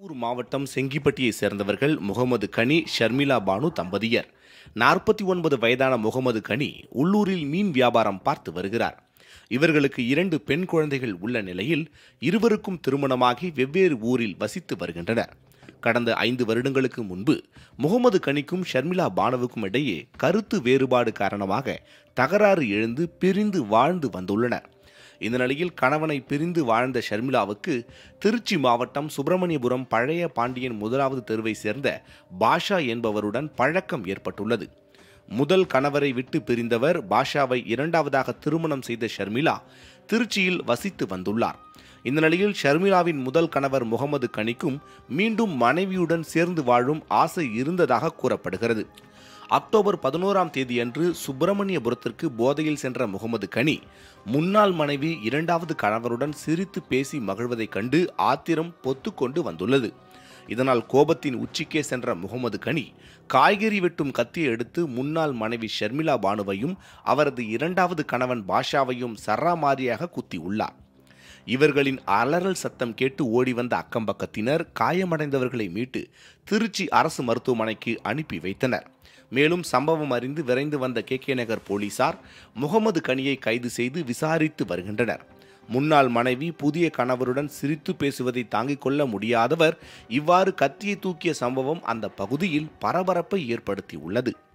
திருப்பூர் மாவட்டம் செங்கிப்பட்டியை சேர்ந்தவர்கள் முகமது கனி ஷர்மிளா பானு தம்பதியர் நாற்பத்தி ஒன்பது வயதான முகமது கனி உள்ளூரில் மீன் வியாபாரம் பார்த்து வருகிறார் இவர்களுக்கு இரண்டு பெண் குழந்தைகள் உள்ள நிலையில் இருவருக்கும் திருமணமாகி வெவ்வேறு ஊரில் வசித்து வருகின்றனர் கடந்த ஐந்து வருடங்களுக்கு முன்பு முகமது கனிக்கும் ஷர்மிளா பானுவுக்கும் இடையே கருத்து வேறுபாடு காரணமாக தகராறு எழுந்து பிரிந்து வாழ்ந்து வந்துள்ளனர் இந்த நிலையில் கணவனை பிரிந்து வாழ்ந்த ஷர்மிளாவுக்கு திருச்சி மாவட்டம் சுப்பிரமணியபுரம் பழைய பாண்டியன் முதலாவது தெருவை சேர்ந்த பாஷா என்பவருடன் பழக்கம் ஏற்பட்டுள்ளது முதல் கணவரை விட்டு பிரிந்தவர் பாஷாவை இரண்டாவதாக திருமணம் செய்த ஷர்மிளா திருச்சியில் வசித்து வந்துள்ளார் இந்த நிலையில் ஷர்மிளாவின் முதல் கணவர் முகமது கனிக்கும் மீண்டும் மனைவியுடன் சேர்ந்து வாழும் ஆசை இருந்ததாக கூறப்படுகிறது அக்டோபர் பதினோராம் தேதியன்று சுப்பிரமணியபுரத்திற்கு போதையில் சென்ற முகமது கனி முன்னாள் மனைவி இரண்டாவது கணவருடன் சிரித்து பேசி மகிழ்வதைக் கண்டு ஆத்திரம் பொத்துக்கொண்டு வந்துள்ளது இதனால் கோபத்தின் உச்சிக்கே சென்ற முகமது கனி காய்கறி வெட்டும் கத்தியை எடுத்து முன்னாள் மனைவி ஷர்மிளா பானுவையும் அவரது இரண்டாவது கணவன் பாஷாவையும் சராமாரியாக குத்தி உள்ளார் இவர்களின் அலறல் சத்தம் கேட்டு ஓடி வந்த அக்கம்பக்கத்தினர் காயமடைந்தவர்களை மீட்டு திருச்சி அரசு மருத்துவமனைக்கு அனுப்பி வைத்தனர் மேலும் சம்பவம் அறிந்து விரைந்து வந்த கே கே நகர் போலீசார் முகமது கனியை கைது செய்து விசாரித்து வருகின்றனர் முன்னாள் மனைவி புதிய கணவருடன் சிரித்து பேசுவதை தாங்கிக் கொள்ள முடியாதவர் இவ்வாறு கத்தியை தூக்கிய சம்பவம் அந்த பகுதியில் பரபரப்பை ஏற்படுத்தியுள்ளது